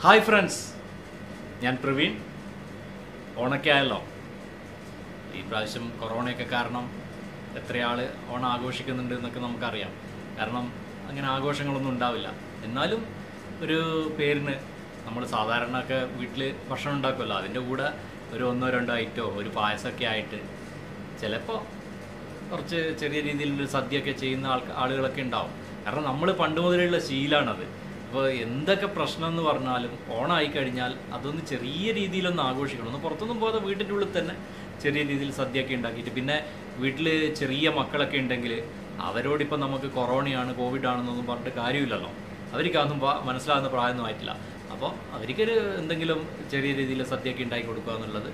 hi friends ഞാൻ പ്രവീൺ ഓണൊക്കെ ആയല്ലോ ഈ പ്രാവശ്യം കൊറോണയൊക്കെ കാരണം എത്ര ആൾ ഓണം ആഘോഷിക്കുന്നുണ്ട് എന്നൊക്കെ നമുക്കറിയാം കാരണം അങ്ങനെ ആഘോഷങ്ങളൊന്നും ഉണ്ടാവില്ല എന്നാലും ഒരു പേരിന് നമ്മൾ സാധാരണ ഒക്കെ വീട്ടിൽ ഭക്ഷണം ഉണ്ടാക്കുമല്ലോ അതിൻ്റെ കൂടെ ഒരു ഒന്നോ രണ്ടോ ഐറ്റോ ഒരു പായസമൊക്കെ ആയിട്ട് ചിലപ്പോൾ കുറച്ച് ചെറിയ രീതിയിലൊരു സദ്യയൊക്കെ ചെയ്യുന്ന ആൾ ആളുകളൊക്കെ ഉണ്ടാവും കാരണം നമ്മൾ പണ്ട് മുതലുള്ള ശീലമാണത് അപ്പോൾ എന്തൊക്കെ പ്രശ്നം എന്ന് പറഞ്ഞാലും ഓണമായി കഴിഞ്ഞാൽ അതൊന്ന് ചെറിയ രീതിയിലൊന്ന് ആഘോഷിക്കണം ഒന്ന് പുറത്തൊന്നും പോകാതെ വീട്ടിൻ്റെ ഉള്ളിൽ തന്നെ ചെറിയ രീതിയിൽ സദ്യയൊക്കെ ഉണ്ടാക്കിയിട്ട് പിന്നെ വീട്ടിൽ ചെറിയ മക്കളൊക്കെ ഉണ്ടെങ്കിൽ അവരോടിപ്പം നമുക്ക് കൊറോണയാണ് കോവിഡ് ആണെന്നൊന്നും പറഞ്ഞിട്ട് കാര്യമില്ലല്ലോ അവർക്ക് അതൊന്നും പ- മനസ്സിലാകുന്ന പ്രായമൊന്നും ആയിട്ടില്ല അപ്പോൾ അവർക്കൊരു എന്തെങ്കിലും ചെറിയ രീതിയിൽ സദ്യയൊക്കെ ഉണ്ടാക്കി കൊടുക്കുക എന്നുള്ളത്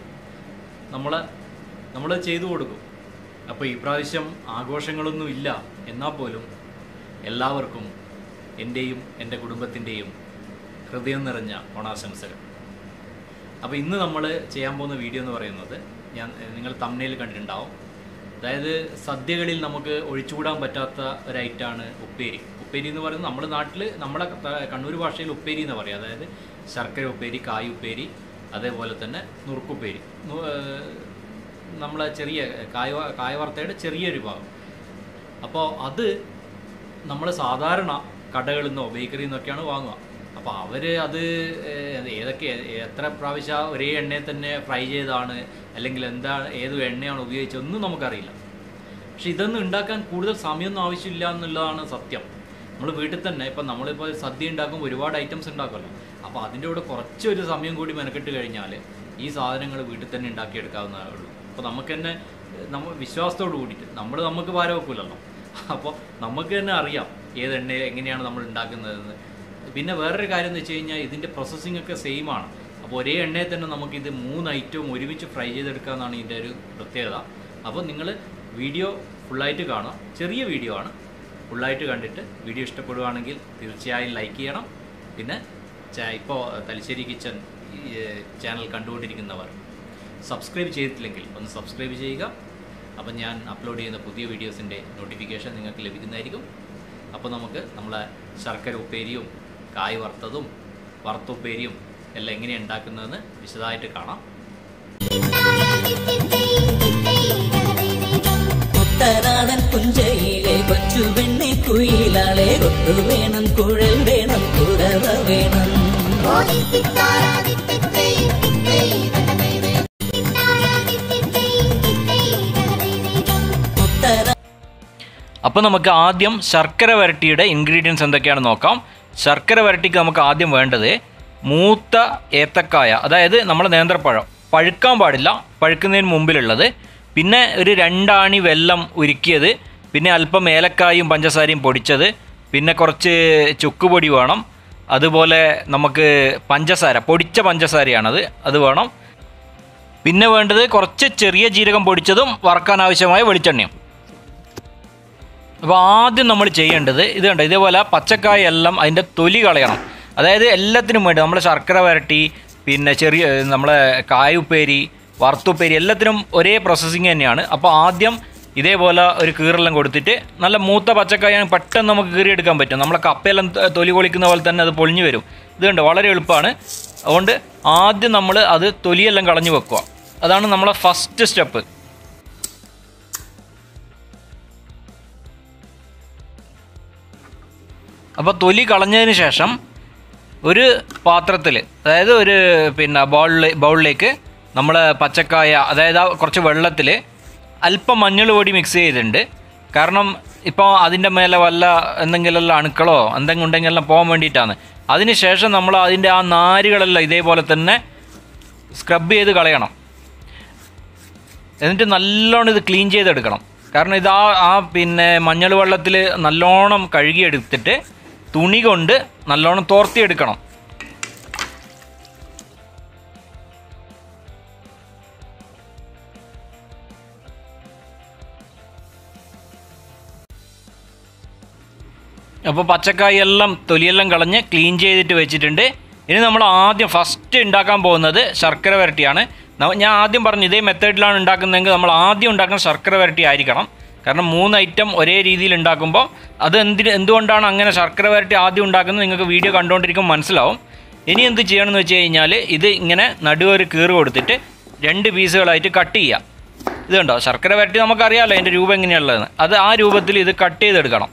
നമ്മൾ നമ്മൾ ചെയ്തു കൊടുക്കും അപ്പോൾ ഈ പ്രാവശ്യം ആഘോഷങ്ങളൊന്നും ഇല്ല എന്നാൽ പോലും എല്ലാവർക്കും എൻ്റെയും എൻ്റെ കുടുംബത്തിൻ്റെയും ഹൃദയം നിറഞ്ഞ ഓണാശംസകൾ അപ്പോൾ ഇന്ന് നമ്മൾ ചെയ്യാൻ പോകുന്ന വീഡിയോ എന്ന് പറയുന്നത് ഞാൻ നിങ്ങൾ തമ്മനയിൽ കണ്ടിട്ടുണ്ടാവും അതായത് സദ്യകളിൽ നമുക്ക് ഒഴിച്ചുകൂടാൻ പറ്റാത്ത ഒരു ഐറ്റാണ് ഉപ്പേരി ഉപ്പേരി എന്ന് പറയുന്നത് നമ്മുടെ നാട്ടിൽ നമ്മുടെ ക- കണ്ണൂർ ഭാഷയിൽ ഉപ്പേരി എന്ന് പറയും അതായത് ശർക്കര ഉപ്പേരി കായ് ഉപ്പേരി അതേപോലെ തന്നെ നുറുക്കുപ്പേരി നു- ഏർ നമ്മളെ ചെറിയ കായ കായ വറുത്തയുടെ ചെറിയൊരു ഭാഗം അപ്പോൾ അത് നമ്മൾ സാധാരണ കടകളിൽ നിന്നോ ബേക്കറിയിൽ നിന്നൊക്കെയാണ് വാങ്ങുക അപ്പോൾ അവർ അത് ഏഹ്, ഏതൊക്കെ എത്ര പ്രാവശ്യം ഒരേ എണ്ണയിൽ തന്നെ ഫ്രൈ ചെയ്താണ് അല്ലെങ്കിൽ എന്താണ് ഏത് എണ്ണയാണ് ഉപയോഗിച്ചത് ഒന്നും നമുക്കറിയില്ല പക്ഷെ ഇതൊന്നും ഉണ്ടാക്കാൻ കൂടുതൽ സമയമൊന്നും ആവശ്യമില്ല എന്നുള്ളതാണ് സത്യം നമ്മൾ വീട്ടിൽ തന്നെ ഇപ്പം നമ്മളിപ്പോൾ സദ്യ ഉണ്ടാക്കുമ്പോൾ ഒരുപാട് ഐറ്റംസ് ഉണ്ടാക്കുമല്ലോ അപ്പോൾ അതിൻ്റെ കൂടെ കുറച്ചൊരു സമയം കൂടി മെനക്കെട്ട് കഴിഞ്ഞാൽ ഈ സാധനങ്ങൾ വീട്ടിൽ തന്നെ ഉണ്ടാക്കിയെടുക്കാവുന്നതേ ഉള്ളൂ അപ്പോൾ നമുക്ക് തന്നെ ഏഹ്, നമ്മൾ വിശ്വാസത്തോട് കൂടിയിട്ട് നമ്മൾ നമുക്ക് ഭാരം വെക്കൂലല്ലോ അപ്പോൾ നമുക്ക് തന്നെ അറിയാം ഏത് എണ്ണ എങ്ങനെയാണ് നമ്മൾ ഉണ്ടാക്കുന്നതെന്ന് പിന്നെ വേറൊരു കാര്യം എന്ന് വെച്ച് കഴിഞ്ഞാൽ ഇതിൻ്റെ പ്രോസസ്സിംഗ് ഒക്കെ സെയിം ആണ് അപ്പോൾ ഒരേ എണ്ണയിൽ തന്നെ നമുക്കിത് മൂന്ന് ഐറ്റവും ഒരുമിച്ച് ഫ്രൈ ചെയ്തെടുക്കാമെന്നാണ് ഇതിൻ്റെ ഒരു പ്രത്യേകത അപ്പോൾ നിങ്ങൾ വീഡിയോ ഫുള്ളായിട്ട് കാണുക ചെറിയ വീഡിയോ ആണ് ഫുള്ളായിട്ട് കണ്ടിട്ട് വീഡിയോ ഇഷ്ടപ്പെടുവാണെങ്കിൽ തീർച്ചയായും ലൈക്ക് ചെയ്യണം പിന്നെ ഇപ്പോൾ തലശ്ശേരി കിച്ചൺ ചാനൽ കണ്ടുകൊണ്ടിരിക്കുന്നവർ സബ്സ്ക്രൈബ് ചെയ്തിട്ടില്ലെങ്കിൽ ഒന്ന് സബ്സ്ക്രൈബ് ചെയ്യുക അപ്പം ഞാൻ അപ്ലോഡ് ചെയ്യുന്ന പുതിയ വീഡിയോസിൻ്റെ നോട്ടിഫിക്കേഷൻ നിങ്ങൾക്ക് ലഭിക്കുന്നതായിരിക്കും അപ്പോൾ നമുക്ക് നമ്മളെ ശർക്കര ഉപ്പേരിയും കായ് വറുത്തതും വറുത്തുപ്പേരിയും എല്ലാം എങ്ങനെയാണ് ഉണ്ടാക്കുന്നതെന്ന് വിശദമായിട്ട് കാണാം മുത്തനാടൻ പുഞ്ചയിലെ കൊച്ചു പെണ്ണെ കുയിലാളെ കൊട്ടു വേണം കുഴൽ വേണം കുടവ വേണം മുത്തര അപ്പോൾ നമുക്ക് ആദ്യം ശർക്കര വരട്ടിയുടെ ഇൻഗ്രീഡിയൻസ് എന്തൊക്കെയാണെന്ന് നോക്കാം ശർക്കര വരട്ടിക്ക് നമുക്ക് ആദ്യം വേണ്ടത് മൂത്ത ഏത്തക്കായ അതായത് നമ്മൾ നേന്ത്രപ്പഴം പഴുക്കാൻ പാടില്ല പഴുക്കുന്നതിന് മുമ്പിലുള്ളത് പിന്നെ ഒരു രണ്ടാണി വെല്ലം ഉരുക്കിയത് പിന്നെ അല്പം ഏലക്കായും പഞ്ചസാരയും പൊടിച്ചത് പിന്നെ കുറച്ച് ചുക്കുപൊടി വേണം അതുപോലെ നമുക്ക് പഞ്ചസാര പൊടിച്ച പഞ്ചസാരയാണത് അത് വേണം പിന്നെ വേണ്ടത് കുറച്ച് ചെറിയ ജീരകം പൊടിച്ചതും വറക്കാൻ ആവശ്യമായ വെളിച്ചെണ്ണയും അപ്പോൾ ആദ്യം നമ്മൾ ചെയ്യേണ്ടത് ഇത് കണ്ടോ ഇതേപോലെ പച്ചക്കായ എല്ലാം അതിൻ്റെ തൊലി കളയണം അതായത് എല്ലാത്തിനും വേണ്ടി നമ്മൾ ശർക്കര വരട്ടി പിന്നെ ചെറിയ നമ്മളെ കായുപ്പേരി വറുത്തുപ്പേരി എല്ലാത്തിനും ഒരേ പ്രോസസ്സിങ് തന്നെയാണ് അപ്പോൾ ആദ്യം ഇതേപോലെ ഒരു കീറെല്ലാം കൊടുത്തിട്ട് നല്ല മൂത്ത പച്ചക്കായ പെട്ടെന്ന് നമുക്ക് കീറിയെടുക്കാൻ പറ്റും നമ്മളെ കപ്പയെല്ലാം ത- തൊലി പൊളിക്കുന്ന പോലെ തന്നെ അത് പൊളിഞ്ഞു വരും ഇത് കണ്ടോ വളരെ എളുപ്പമാണ് അതുകൊണ്ട് ആദ്യം നമ്മൾ അത് തൊലിയെല്ലാം കളഞ്ഞു വെക്കുക അതാണ് നമ്മളെ ഫസ്റ്റ് സ്റ്റെപ്പ് അപ്പോൾ തൊലി കളഞ്ഞതിന് ശേഷം ഒരു പാത്രത്തിൽ അതായത് ഒരു പിന്നെ ബൗളിൽ ബൗളിലേക്ക് നമ്മൾ പച്ചക്കായ അതായത് ആ കുറച്ച് വെള്ളത്തിൽ അല്പം മഞ്ഞൾ പൊടി മിക്സ് ചെയ്തിട്ടുണ്ട് കാരണം ഇപ്പോൾ അതിൻ്റെ മേലെ വല്ല എന്തെങ്കിലും അണുക്കളോ എന്തെങ്കിലും ഉണ്ടെങ്കിലെല്ലാം പോകാൻ വേണ്ടിയിട്ടാണ് അതിന് ശേഷം നമ്മൾ അതിൻ്റെ ആ നാരുകളെല്ലാം ഇതേപോലെ തന്നെ സ്ക്രബ് ചെയ്ത് കളയണം എന്നിട്ട് നല്ലോണം ഇത് ക്ലീൻ ചെയ്തെടുക്കണം കാരണം ഇത് ആ ആ പിന്നെ മഞ്ഞൾ വെള്ളത്തിൽ നല്ലോണം കഴുകിയെടുത്തിട്ട് തുണി കൊണ്ട് നല്ലോണം തോർത്തിയെടുക്കണം അപ്പോൾ പച്ചക്കായ എല്ലാം തൊലിയെല്ലാം കളഞ്ഞ് ക്ലീൻ ചെയ്തിട്ട് വെച്ചിട്ടുണ്ട് ഇനി നമ്മൾ ആദ്യം ഫസ്റ്റ് ഉണ്ടാക്കാൻ പോകുന്നത് ശർക്കര വരട്ടിയാണ് ന- ഞാൻ ആദ്യം പറഞ്ഞു ഇതേ മെത്തേഡിലാണ് ഉണ്ടാക്കുന്നതെങ്കിൽ നമ്മൾ ആദ്യം ഉണ്ടാക്കുന്ന ശർക്കര വരട്ടി ആയിരിക്കണം കാരണം മൂന്ന് ഐറ്റം ഒരേ രീതിയിൽ ഉണ്ടാക്കുമ്പോൾ അത് എന്തിന് എന്തുകൊണ്ടാണ് അങ്ങനെ ശർക്കര വരട്ടി ആദ്യം ഉണ്ടാക്കുന്നത് നിങ്ങൾക്ക് വീഡിയോ കണ്ടുകൊണ്ടിരിക്കുമ്പോൾ മനസ്സിലാവും ഇനി എന്ത് ചെയ്യണമെന്ന് വെച്ച് കഴിഞ്ഞാൽ ഇത് ഇങ്ങനെ നടുവൊരു കീറ് കൊടുത്തിട്ട് രണ്ട് പീസുകളായിട്ട് കട്ട് ചെയ്യാം ഇത് കണ്ടോ ശർക്കര വരട്ടി നമുക്കറിയാമല്ലോ അതിൻ്റെ രൂപം എങ്ങനെയുള്ളതെന്ന് അത് ആ രൂപത്തിൽ ഇത് കട്ട് ചെയ്തെടുക്കണം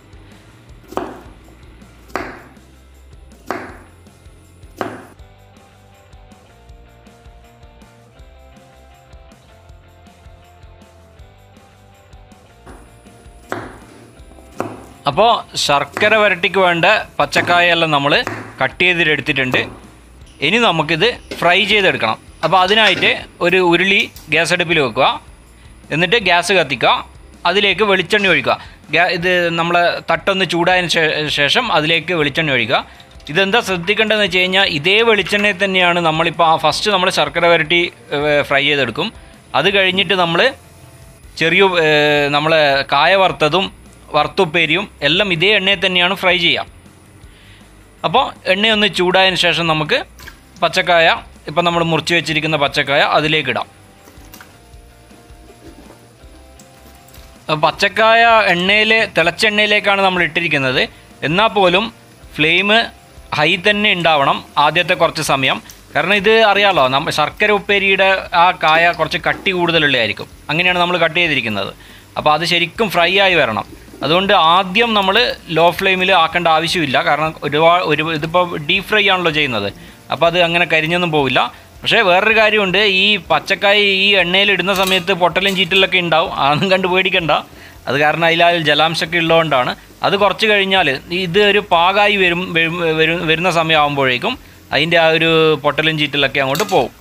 അപ്പോൾ ശർക്കര വരട്ടിക്ക് വേണ്ട പച്ചക്കായെല്ലാം നമ്മൾ കട്ട് ചെയ്തിട്ടെടുത്തിട്ടുണ്ട് ഇനി നമുക്കിത് ഫ്രൈ ചെയ്തെടുക്കണം അപ്പോൾ അതിനായിട്ട് ഒരു ഉരുളി ഗ്യാസ് അടുപ്പിൽ വെക്കുക എന്നിട്ട് ഗ്യാസ് കത്തിക്കുക അതിലേക്ക് വെളിച്ചെണ്ണ ഒഴിക്കുക ഗ്യാ ഇത് നമ്മളെ തട്ടൊന്ന് ചൂടായതിന് ശേ- ശേഷം അതിലേക്ക് വെളിച്ചെണ്ണ ഒഴിക്കുക ഇതെന്താ ശ്രദ്ധിക്കേണ്ടതെന്ന് വെച്ച് കഴിഞ്ഞാൽ ഇതേ വെളിച്ചെണ്ണയിൽ തന്നെയാണ് നമ്മളിപ്പോൾ ആ ഫസ്റ്റ് നമ്മൾ ശർക്കര വരട്ടി ഫ്രൈ ചെയ്തെടുക്കും അത് കഴിഞ്ഞിട്ട് നമ്മൾ ചെറിയ നമ്മൾ കായ വറുത്തതും വറുത്തുപ്പേരിയും എല്ലാം ഇതേ എണ്ണയിൽ തന്നെയാണ് ഫ്രൈ ചെയ്യുക അപ്പോൾ എണ്ണയൊന്ന് ചൂടായതിന് ശേഷം നമുക്ക് പച്ചക്കായ ഇപ്പം നമ്മൾ മുറിച്ച് വെച്ചിരിക്കുന്ന പച്ചക്കായ അതിലേക്ക് ഇടാം അപ്പോൾ പച്ചക്കായ എണ്ണയിൽ തിളച്ച എണ്ണയിലേക്കാണ് നമ്മൾ ഇട്ടിരിക്കുന്നത് എന്നാൽ പോലും ഫ്ലെയിം ഹൈ തന്നെ ഉണ്ടാവണം ആദ്യത്തെ കുറച്ച് സമയം കാരണം ഇത് അറിയാലോ നമ്മൾ ശർക്കര ഉപ്പേരിയുടെ ആ കായ കുറച്ച് കട്ടി കൂടുതലുള്ളതായിരിക്കും അങ്ങനെയാണ് നമ്മൾ കട്ട് ചെയ്തിരിക്കുന്നത് അപ്പോൾ അത് ശരിക്കും ഫ്രൈ ആയി വരണം അതുകൊണ്ട് ആദ്യം നമ്മൾ ലോ ഫ്ലെയിമിൽ ആക്കേണ്ട ആവശ്യമില്ല കാരണം ഒരുപാട് ഒരു ഇതിപ്പോൾ ഡീപ് ഫ്രൈ ആണല്ലോ ചെയ്യുന്നത് അപ്പോൾ അത് അങ്ങനെ കരിഞ്ഞൊന്നും പോവില്ല പക്ഷേ വേറൊരു കാര്യമുണ്ട് ഈ പച്ചക്കായ ഈ എണ്ണയിൽ ഇടുന്ന സമയത്ത് പൊട്ടലും ചീറ്റലൊക്കെ ഉണ്ടാവും അതൊന്നും കണ്ട് പേടിക്കണ്ട അത് കാരണം അതിൽ ആ ജലാംശമൊക്കെ ഉള്ളതുകൊണ്ടാണ് അത് കുറച്ച് കഴിഞ്ഞാൽ ഇത് ഒരു പാകായി വരും വരും- വരും- വരുന്ന സമയമാകുമ്പോഴേക്കും അതിൻ്റെ ആ ഒരു പൊട്ടലും ചീറ്റലൊക്കെ അങ്ങോട്ട് പോകും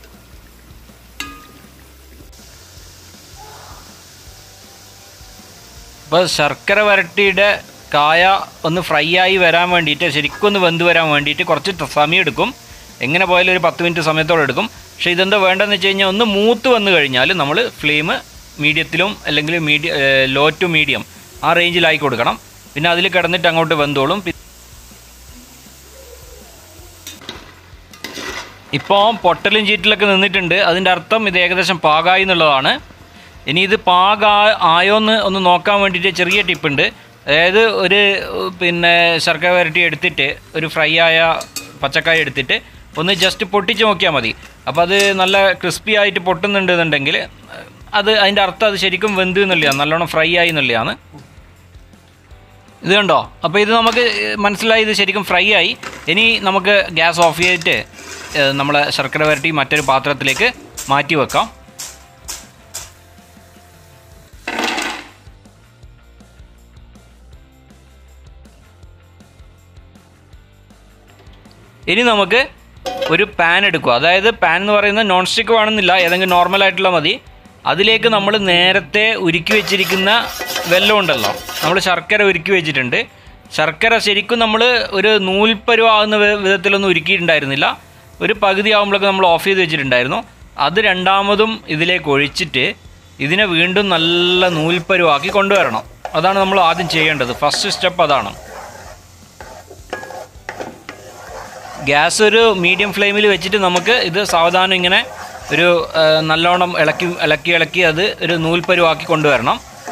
ഇപ്പോൾ ശർക്കര വരട്ടിയുടെ കായ ഒന്ന് ഫ്രൈ ആയി വരാൻ വേണ്ടിയിട്ട് ശരിക്കും ഒന്ന് വെന്ത് വരാൻ വേണ്ടിയിട്ട് കുറച്ച് ത- സമയം എടുക്കും എങ്ങനെ പോയാലും ഒരു പത്ത് മിനിറ്റ് സമയത്തോടെ എടുക്കും പക്ഷേ ഇതെന്താ വേണ്ടതെന്ന് വെച്ച് കഴിഞ്ഞാൽ ഒന്ന് മൂത്ത് വന്നു കഴിഞ്ഞാൽ നമ്മൾ ഫ്ലെയിം മീഡിയത്തിലും അല്ലെങ്കിൽ മീഡിയ ലോ ടു മീഡിയം ആ റേഞ്ചിലായി കൊടുക്കണം പിന്നെ അതിൽ കിടന്നിട്ട് അങ്ങോട്ട് വെന്തോളും പി- ഇപ്പോൾ പൊട്ടലും ചീറ്റിലൊക്കെ നിന്നിട്ടുണ്ട് അതിൻ്റെ അർത്ഥം ഇത് ഏകദേശം പാകായി എന്നുള്ളതാണ് ഇനി ഇത് പാക ആയോന്ന് ഒന്ന് നോക്കാൻ വേണ്ടിയിട്ട് ചെറിയ ടിപ്പുണ്ട് അതായത് ഒരു ഉം, പിന്നെ ശർക്കര വരട്ടി എടുത്തിട്ട് ഒരു ഫ്രൈ ആയ പച്ചക്കായ എടുത്തിട്ട് ഒന്ന് ജസ്റ്റ് പൊട്ടിച്ച് നോക്കിയാൽ മതി അപ്പോൾ അത് നല്ല ക്രിസ്പി ആയിട്ട് പൊട്ടുന്നുണ്ട് എന്നുണ്ടെങ്കിൽ അത് അതിൻ്റെ അർത്ഥം അത് ശരിക്കും വെന്ത് എന്നുള്ളതാണ് നല്ലോണം ഫ്രൈ ആയി എന്നുള്ളതാണ് ഇത് കണ്ടോ അപ്പോൾ ഇത് നമുക്ക് മനസ്സിലായി ഇത് ശരിക്കും ഫ്രൈ ആയി ഇനി നമുക്ക് ഗ്യാസ് ഓഫ് ചെയ്തിട്ട് ഏഹ്, നമ്മളെ ശർക്കര വരട്ടി മറ്റൊരു പാത്രത്തിലേക്ക് മാറ്റി വെക്കാം ഇനി നമുക്ക് ഒരു പാൻ എടുക്കുക അതായത് പാൻ എന്ന് പറയുന്നത് നോൺ സ്റ്റിക്ക് വേണമെന്നില്ല ഏതെങ്കിലും നോർമൽ ആയിട്ടുള്ള മതി അതിലേക്ക് നമ്മൾ നേരത്തെ ഉരുക്കി വെച്ചിരിക്കുന്ന വെല്ലം ഉണ്ടല്ലോ നമ്മൾ ശർക്കര ഉരുക്കി വെച്ചിട്ടുണ്ട് ശർക്കര ശരിക്കും നമ്മൾ ഒരു നൂൽപ്പരുവാകുന്ന വി- വിധത്തിലൊന്നും ഉരുക്കിയിട്ടുണ്ടായിരുന്നില്ല ഒരു പകുതി ആകുമ്പോഴൊക്കെ നമ്മൾ ഓഫ് ചെയ്ത് വെച്ചിട്ടുണ്ടായിരുന്നു അത് രണ്ടാമതും ഇതിലേക്ക് ഒഴിച്ചിട്ട് ഇതിനെ വീണ്ടും നല്ല നൂൽപ്പരുവാക്കി കൊണ്ടുവരണം അതാണ് നമ്മൾ ആദ്യം ചെയ്യേണ്ടത് ഫസ്റ്റ് സ്റ്റെപ്പ് അതാണ് ഗ്യാസ് ഒരു മീഡിയം ഫ്ലെയിമിൽ വെച്ചിട്ട് നമുക്ക് ഇത് സാവധാനം ഇങ്ങനെ ഒരു ആ, നല്ലോണം ഇളക്കി ഇളക്കി ഇളക്കി അത് ഒരു നൂൽപ്പരുവാക്കി കൊണ്ടുവരണം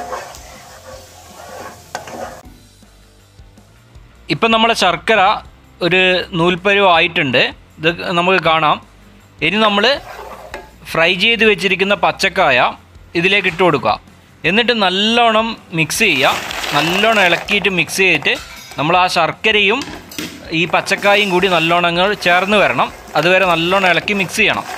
ഇപ്പം നമ്മളെ ശർക്കര ഒരു നൂൽപ്പരുവ് ആയിട്ടുണ്ട് ഇത് നമുക്ക് കാണാം ഇനി നമ്മൾ ഫ്രൈ ചെയ്ത് വെച്ചിരിക്കുന്ന പച്ചക്കായ ഇതിലേക്ക് ഇട്ട് കൊടുക്കുക എന്നിട്ട് നല്ലോണം മിക്സ് ചെയ്യുക നല്ലോണം ഇളക്കിയിട്ട് മിക്സ് ചെയ്തിട്ട് നമ്മൾ ആ ശർക്കരയും ഈ പച്ചക്കായും കൂടി നല്ലോണം അങ്ങ് ചേർന്ന് വരണം അതുവരെ നല്ലോണം ഇളക്കി മിക്സ് ചെയ്യണം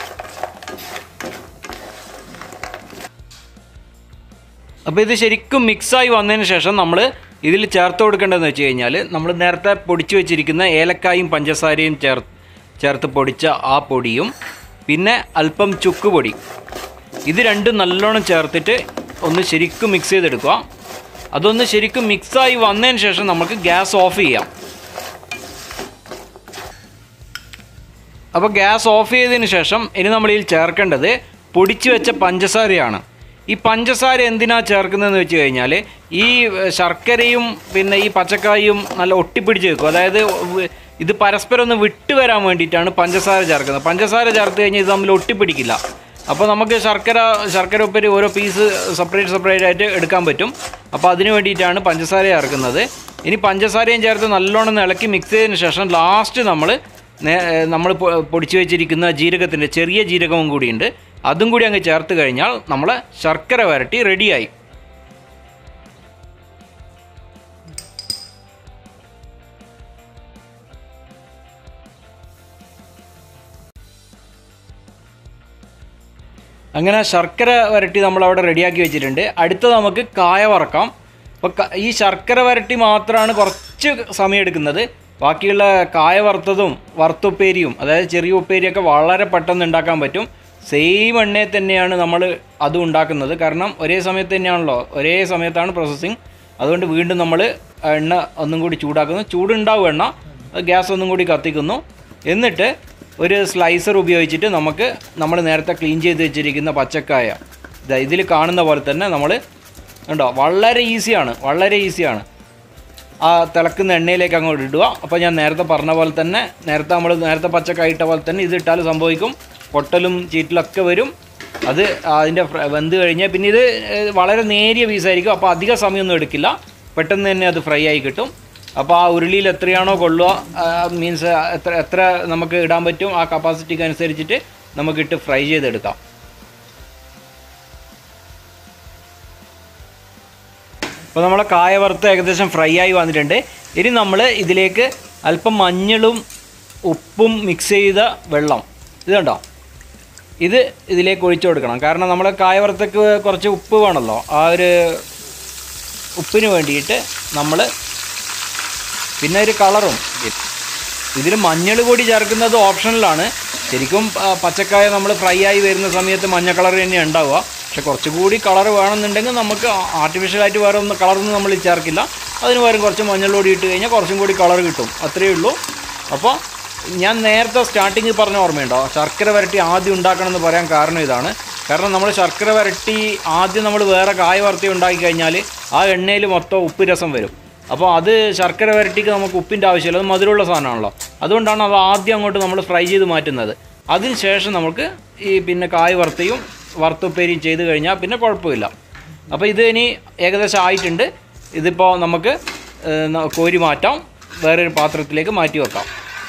അപ്പോൾ ഇത് ശരിക്കും മിക്സായി വന്നതിന് ശേഷം നമ്മൾ ഇതിൽ ചേർത്ത് കൊടുക്കേണ്ടതെന്ന് വെച്ച് കഴിഞ്ഞാൽ നമ്മൾ നേരത്തെ പൊടിച്ച് വെച്ചിരിക്കുന്ന ഏലക്കായും പഞ്ചസാരയും ചേർ ചേർത്ത് പൊടിച്ച ആ പൊടിയും പിന്നെ അല്പം ചുക്ക് പൊടി ഇത് രണ്ടും നല്ലോണം ചേർത്തിട്ട് ഒന്ന് ശരിക്കും മിക്സ് ചെയ്തെടുക്കുക അതൊന്ന് ശരിക്കും മിക്സായി വന്നതിന് ശേഷം നമുക്ക് ഗ്യാസ് ഓഫ് ചെയ്യാം അപ്പോൾ ഗ്യാസ് ഓഫ് ചെയ്തതിന് ശേഷം ഇനി നമ്മൾ ഇതിൽ ചേർക്കേണ്ടത് പൊടിച്ചു വെച്ച പഞ്ചസാരയാണ് ഈ പഞ്ചസാര എന്തിനാ ചേർക്കുന്നതെന്ന് വെച്ച് കഴിഞ്ഞാൽ ഈ ഏഹ്, ശർക്കരയും പിന്നെ ഈ പച്ചക്കായും നല്ല ഒട്ടിപ്പിടിച്ച് വെക്കും അതായത് വ- ഇത് പരസ്പരം ഒന്ന് വിട്ട് വരാൻ വേണ്ടിയിട്ടാണ് പഞ്ചസാര ചേർക്കുന്നത് പഞ്ചസാര ചേർത്ത് കഴിഞ്ഞാൽ ഇത് തമ്മിൽ ഒട്ടിപ്പിടിക്കില്ല അപ്പോൾ നമുക്ക് ശർക്കര ശർക്കര ഉപ്പരി ഓരോ പീസ് സെപ്പറേറ്റ് സെപ്പറേറ്റ് ആയിട്ട് എടുക്കാൻ പറ്റും അപ്പോൾ അതിന് വേണ്ടിയിട്ടാണ് പഞ്ചസാര ചേർക്കുന്നത് ഇനി പഞ്ചസാരയും ചേർത്ത് നല്ലോണം ഒന്ന് ഇളക്കി മിക്സ് ചെയ്തതിന് ശേഷം ലാസ്റ്റ് നമ്മൾ നമ്മൾ പൊടിച്ചു വെച്ചിരിക്കുന്ന ജീരകത്തിൻ്റെ ചെറിയ ജീരകവും കൂടിയുണ്ട് അതും കൂടി അങ്ങ് ചേർത്ത് കഴിഞ്ഞാൽ നമ്മളെ ശർക്കര വരട്ടി റെഡിയായി അങ്ങനെ ശർക്കര വരട്ടി നമ്മൾ അവിടെ റെഡിയാക്കി വെച്ചിട്ടുണ്ട് അടുത്തത് നമുക്ക് കായ വറക്കാം അപ്പോൾ ഈ ശർക്കര വരട്ടി മാത്രമാണ് കുറച്ച് സമയം എടുക്കുന്നത് ബാക്കിയുള്ള കായ വറുത്തതും വറുത്തുപ്പേരിയും അതായത് ചെറിയ ഉപ്പേരിയൊക്കെ വളരെ പെട്ടെന്ന് ഉണ്ടാക്കാൻ പറ്റും സെയിം എണ്ണയിൽ തന്നെയാണ് നമ്മൾ അതും ഉണ്ടാക്കുന്നത് കാരണം ഒരേ സമയത്ത് തന്നെയാണല്ലോ ഒരേ സമയത്താണ് പ്രോസസ്സിങ് അതുകൊണ്ട് വീണ്ടും നമ്മൾ എണ്ണ ഒന്നും കൂടി ചൂടാക്കുന്നു ചൂടുണ്ടാവും എണ്ണ അത് ഗ്യാസ് ഒന്നും കൂടി കത്തിക്കുന്നു എന്നിട്ട് ഒരു സ്ലൈസർ ഉപയോഗിച്ചിട്ട് നമുക്ക് നമ്മൾ നേരത്തെ ക്ലീൻ ചെയ്ത് വെച്ചിരിക്കുന്ന പച്ചക്കായ ഇതാ ഇതിൽ കാണുന്ന പോലെ തന്നെ നമ്മൾ ഉണ്ടോ വളരെ ഈസിയാണ് വളരെ ഈസിയാണ് ആ തിളക്കുന്ന എണ്ണയിലേക്ക് അങ്ങോട്ട് ഇടുക അപ്പോൾ ഞാൻ നേരത്തെ പറഞ്ഞ പോലെ തന്നെ നേരത്തെ നമ്മൾ നേരത്തെ പച്ചക്കായ ഇട്ട പോലെ തന്നെ ഇത് ഇട്ടാൽ സംഭവിക്കും പൊട്ടലും ചീറ്റിലൊക്കെ വരും അത് അതിൻ്റെ ഫ്ര- വെന്ത് കഴിഞ്ഞാൽ പിന്നെ ഇത് ഏഹ്, വളരെ നേരിയ പീസായിരിക്കും അപ്പോൾ അധിക സമയമൊന്നും എടുക്കില്ല പെട്ടെന്ന് തന്നെ അത് ഫ്രൈ ആയി കിട്ടും അപ്പോൾ ആ ഉരുളിയിൽ എത്രയാണോ കൊള്ളുക മീൻസ് എത്ര എത്ര നമുക്ക് ഇടാൻ പറ്റും ആ കപ്പാസിറ്റിക്ക് അനുസരിച്ചിട്ട് നമുക്കിട്ട് ഫ്രൈ ചെയ്തെടുക്കാം അപ്പോൾ നമ്മളെ കായ വറുത്ത് ഏകദേശം ഫ്രൈ ആയി വന്നിട്ടുണ്ട് ഇനി നമ്മൾ ഇതിലേക്ക് അല്പം മഞ്ഞളും ഉപ്പും മിക്സ് ചെയ്ത വെള്ളം ഇത് കണ്ടോ ഇത് ഇതിലേക്ക് ഒഴിച്ചു കൊടുക്കണം കാരണം നമ്മൾ കായ വറുത്തക്ക് കുറച്ച് ഉപ്പ് വേണമല്ലോ ആ ഒരു ഉപ്പിന് വേണ്ടിയിട്ട് നമ്മൾ പിന്നെ ഒരു കളറും ഇതിൽ മഞ്ഞൾ പൊടി ചേർക്കുന്നത് ഓപ്ഷണലാണ് ശരിക്കും ആ, പച്ചക്കായ നമ്മൾ ഫ്രൈ ആയി വരുന്ന സമയത്ത് മഞ്ഞ കളർ തന്നെ ഉണ്ടാവുക പക്ഷെ കുറച്ചുകൂടി കളർ വേണമെന്നുണ്ടെങ്കിൽ നമുക്ക് ആർട്ടിഫിഷ്യലായിട്ട് വേറെ ഒന്ന് കളറൊന്നും നമ്മൾ ചേർക്കില്ല അതിന് പകരം കുറച്ച് മഞ്ഞൾ പൊടി ഇട്ട് കഴിഞ്ഞാൽ കുറച്ചും കൂടി കളർ കിട്ടും അത്രയേ ഉള്ളൂ അപ്പോൾ ഞാൻ നേരത്തെ സ്റ്റാർട്ടിങ്ങിൽ പറഞ്ഞ ഓർമ്മയുണ്ടോ ശർക്കര വരട്ടി ആദ്യം ഉണ്ടാക്കണം എന്ന് പറയാൻ കാരണം ഇതാണ് കാരണം നമ്മൾ ശർക്കര വരട്ടി ആദ്യം നമ്മൾ വേറെ കായ വറുത്തി ഉണ്ടാക്കി കഴിഞ്ഞാൽ ആ എണ്ണയിൽ മൊത്തം ഉപ്പ് രസം വരും അപ്പോൾ അത് ശർക്കര വരട്ടിക്ക് നമുക്ക് ഉപ്പിൻ്റെ ആവശ്യമില്ല അത് മധുരമുള്ള സാധനമാണല്ലോ അതുകൊണ്ടാണ് അത് ആദ്യം അങ്ങോട്ട് നമ്മൾ ഫ്രൈ ചെയ്ത് മാറ്റുന്നത് അതിന് ശേഷം നമുക്ക് ഈ പിന്നെ കായ് വറുത്തയും വറുത്തുപ്പേരിയും ചെയ്ത് കഴിഞ്ഞാൽ പിന്നെ കുഴപ്പമില്ല അപ്പോൾ ഇത് ഇനി ഏകദേശം ആയിട്ടുണ്ട് ഇതിപ്പോൾ നമുക്ക് ഏഹ്, ന- കോരി മാറ്റാം വേറൊരു പാത്രത്തിലേക്ക് മാറ്റി വെക്കാം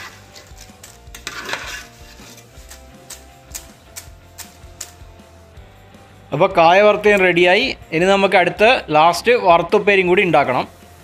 അപ്പോൾ കായ വറുത്തയും റെഡിയായി ഇനി നമുക്ക് അടുത്ത ലാസ്റ്റ് വറുത്തുപ്പേരിയും കൂടി ഉണ്ടാക്കണം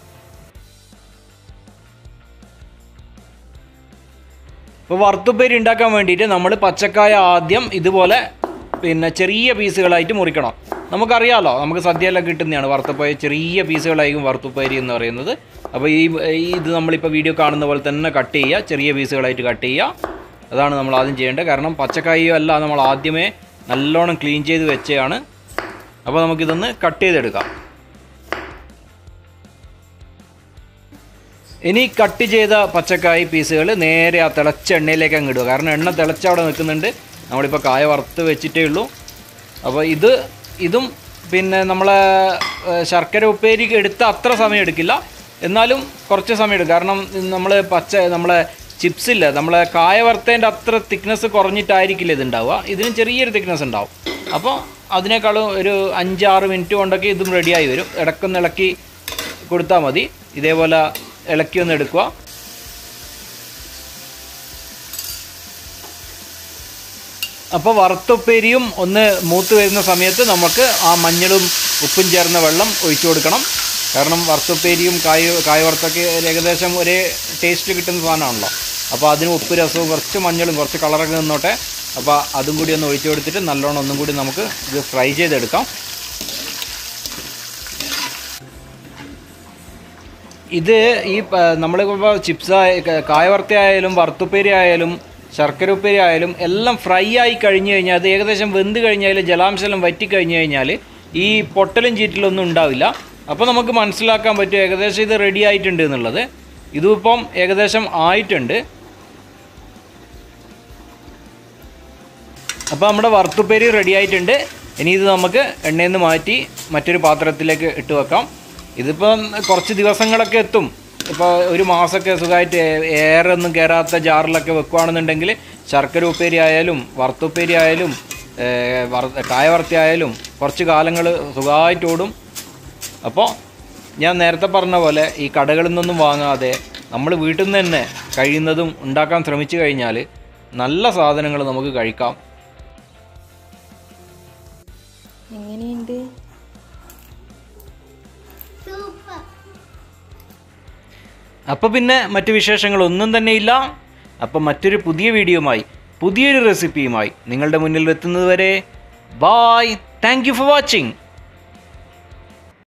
ഇപ്പോൾ വറുത്തുപ്പേരി ഉണ്ടാക്കാൻ വേണ്ടിയിട്ട് നമ്മൾ പച്ചക്കായ ആദ്യം ഇതുപോലെ പിന്നെ ചെറിയ പീസുകളായിട്ട് മുറിക്കണം നമുക്കറിയാമല്ലോ നമുക്ക് സദ്യയെല്ലാം കിട്ടുന്നതാണ് വറുത്തുപ്പേരി ചെറിയ പീസുകളായിരിക്കും വറുത്തുപ്പേരി എന്ന് പറയുന്നത് അപ്പോൾ ഈ ഈ ഇത് നമ്മളിപ്പോൾ വീഡിയോ കാണുന്ന പോലെ തന്നെ കട്ട് ചെയ്യുക ചെറിയ പീസുകളായിട്ട് കട്ട് ചെയ്യുക അതാണ് നമ്മൾ ആദ്യം ചെയ്യേണ്ടത് കാരണം പച്ചക്കായും അല്ല നമ്മൾ ആദ്യമേ നല്ലോണം ക്ലീൻ ചെയ്ത് വെച്ചതാണ് അപ്പോൾ നമുക്കിതൊന്ന് കട്ട് ചെയ്തെടുക്കാം ഇനി കട്ട് ചെയ്ത പച്ചക്കായ് പീസുകൾ നേരെ ആ തിളച്ച എണ്ണയിലേക്ക് അങ്ങ് ഇടുക കാരണം എണ്ണ തിളച്ച അവിടെ നിൽക്കുന്നുണ്ട് നമ്മളിപ്പോൾ കായ വറുത്ത് വെച്ചിട്ടേ ഉള്ളൂ അപ്പോൾ ഇത് ഇതും പിന്നെ നമ്മളെ ഏഹ്, ശർക്കര ഉപ്പേരി എടുത്ത അത്ര സമയം എടുക്കില്ല എന്നാലും കുറച്ച് സമയം എടുക്കും കാരണം നമ്മൾ പച്ച നമ്മളെ ചിപ്സ് ഇല്ല നമ്മളെ കായ വറുത്തതിൻ്റെ അത്ര തിക്നെസ് കുറഞ്ഞിട്ടായിരിക്കില്ല ഇത് ഉണ്ടാവുക ഇതിന് ചെറിയൊരു തിക്നെസ് ഉണ്ടാവും അപ്പോൾ അതിനേക്കാളും ഒരു അഞ്ചാറ് മിനിറ്റ് കൊണ്ടൊക്കെ ഇതും റെഡിയായി വരും ഇടക്കൊന്ന് ഇളക്കി കൊടുത്താൽ മതി ഇതേപോലെ ഇളക്കി ഒന്ന് എടുക്കുക അപ്പോൾ വറുത്തുപ്പേരിയും ഒന്ന് മൂത്ത് വരുന്ന സമയത്ത് നമുക്ക് ആ മഞ്ഞളും ഉപ്പും ചേർന്ന വെള്ളം ഒഴിച്ചു കൊടുക്കണം കാരണം വറുത്തുപ്പേരിയും കായ കായ വറുത്തൊക്കെ ഏകദേശം ഒരേ ടേസ്റ്റ് കിട്ടുന്ന സാധനമാണല്ലോ അപ്പോൾ അതിന് ഉപ്പ് രസവും കുറച്ച് മഞ്ഞളും കുറച്ച് കളറൊക്കെ നിന്നോട്ടെ അപ്പോൾ അതും കൂടി ഒന്ന് ഒഴിച്ചു കൊടുത്തിട്ട് നല്ലോണം ഒന്നും കൂടി നമുക്ക് ഇത് ഫ്രൈ ചെയ്തെടുക്കാം ഇത് ഈ നമ്മളിപ്പോൾ ചിപ്സ് കായ വറുത്ത ആയാലും വറുത്തുപ്പേരി ആയാലും ശർക്കര ഉപ്പേരി ആയാലും എല്ലാം ഫ്രൈ ആയി കഴിഞ്ഞ് കഴിഞ്ഞാൽ അത് ഏകദേശം വെന്ത് കഴിഞ്ഞാൽ ജലാംശം വറ്റി കഴിഞ്ഞ് കഴിഞ്ഞാൽ ഈ പൊട്ടലും ചീറ്റലും ഒന്നും ഉണ്ടാവില്ല അപ്പോൾ നമുക്ക് മനസ്സിലാക്കാൻ പറ്റും ഏകദേശം ഇത് റെഡി ആയിട്ടുണ്ട് എന്നുള്ളത് ഇതിപ്പം ഏകദേശം ആയിട്ടുണ്ട് അപ്പോൾ നമ്മുടെ വറുത്തുപ്പേരി റെഡി ആയിട്ടുണ്ട് ഇനി ഇത് നമുക്ക് എണ്ണയിൽ നിന്ന് മാറ്റി മറ്റൊരു പാത്രത്തിലേക്ക് ഇട്ട് വെക്കാം ഇതിപ്പം കുറച്ച് ദിവസങ്ങളൊക്കെ എത്തും ഇപ്പോൾ ഒരു മാസമൊക്കെ സുഖമായിട്ട് ഏറെ ഒന്നും കയറാത്ത ജാറിലൊക്കെ വെക്കുകയാണെന്നുണ്ടെങ്കിൽ ശർക്കര ഉപ്പേരി ആയാലും വറുത്തുപ്പേരി ആയാലും ഏഹ്, വറ കായ വറുത്തി ആയാലും കുറച്ച് കാലങ്ങൾ സുഖമായിട്ട് ഓടും അപ്പോൾ ഞാൻ നേരത്തെ പറഞ്ഞ പോലെ ഈ കടകളിൽ നിന്നൊന്നും വാങ്ങാതെ നമ്മൾ വീട്ടിൽ നിന്ന് തന്നെ കഴിയുന്നതും ഉണ്ടാക്കാൻ ശ്രമിച്ചു കഴിഞ്ഞാൽ നല്ല സാധനങ്ങൾ നമുക്ക് കഴിക്കാം എങ്ങനെയുണ്ട് അപ്പോൾ പിന്നെ മറ്റു വിശേഷങ്ങളൊന്നും തന്നെ ഇല്ല അപ്പം മറ്റൊരു പുതിയ വീഡിയോയുമായി പുതിയൊരു റെസിപ്പിയുമായി നിങ്ങളുടെ മുന്നിൽ എത്തുന്നത് വരെ bye thank you for watching